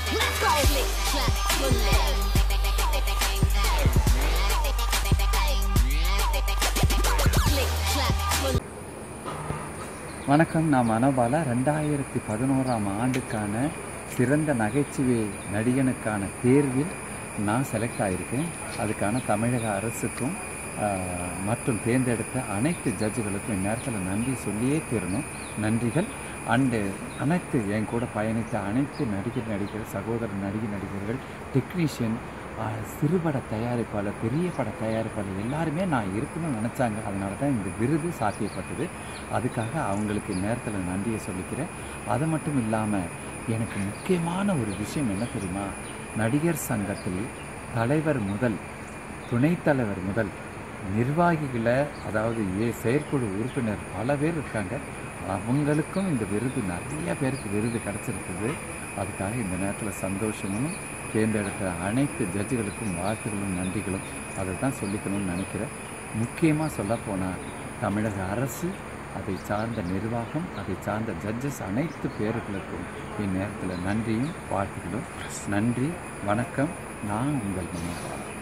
Let's go. Click, clap, bullet. Click, clap, bullet. வணக்கம் நான் மனோபாலா ரெண்டாயிரத்தி பதினோராம் ஆண்டுக்கான சிறந்த நகைச்சுவை நடிகனுக்கான தேர்வில் நான் செலக்ட் ஆகியிருக்கேன் அதுக்கான தமிழக அரசுக்கும் ஆஹ், மற்றும் தேர்ந்தெடுத்த அனைத்து ஜட்ஜுகளுக்கும் இந்நேரத்தில் நன்றி சொல்லியே தீரணும் நன்றிகள் அண்டு அனைத்து என் கூட பயணித்த அனைத்து நடிகர் நடிகர் சகோதர நடிகர் நடிகர்கள் டெக்னீஷியன் சிறுபட தயாரிப்பாளர் பெரிய பட தயாரிப்பாளர் எல்லாருமே நான் இருக்கணும்னு நினச்சாங்க அதனால தான் இந்த விருது சாத்தியப்பட்டது அதுக்காக அவங்களுக்கு நேரத்தில் நன்றியை சொல்லிக்கிறேன் அது மட்டும் இல்லாமல் எனக்கு முக்கியமான ஒரு விஷயம் என்ன தெரியுமா நடிகர் சங்கத்தில் தலைவர் முதல் துணைத் தலைவர் முதல் நிர்வாகிகளை அதாவது ஏ செயற்குழு உறுப்பினர் பல பேர் இருக்காங்க அவங்களுக்கும் இந்த விருது நிறைய பேருக்கு விருது கிடச்சிருக்குது அதுக்காக இந்த நேரத்தில் சந்தோஷமும் தேர்ந்தெடுத்த அனைத்து ஜட்ஜுகளுக்கும் வாழ்த்துகளும் நன்றிகளும் அதை தான் சொல்லிக்கணும்னு நினைக்கிறேன் முக்கியமாக சொல்லப்போனால் தமிழக அரசு அதை சார்ந்த நிர்வாகம் அதை சார்ந்த ஜட்ஜஸ் அனைத்து பேர்களுக்கும் இந்நேரத்தில் நன்றியும் வாழ்த்துகளும் நன்றி வணக்கம் நான் உங்கள் மனோபாலன்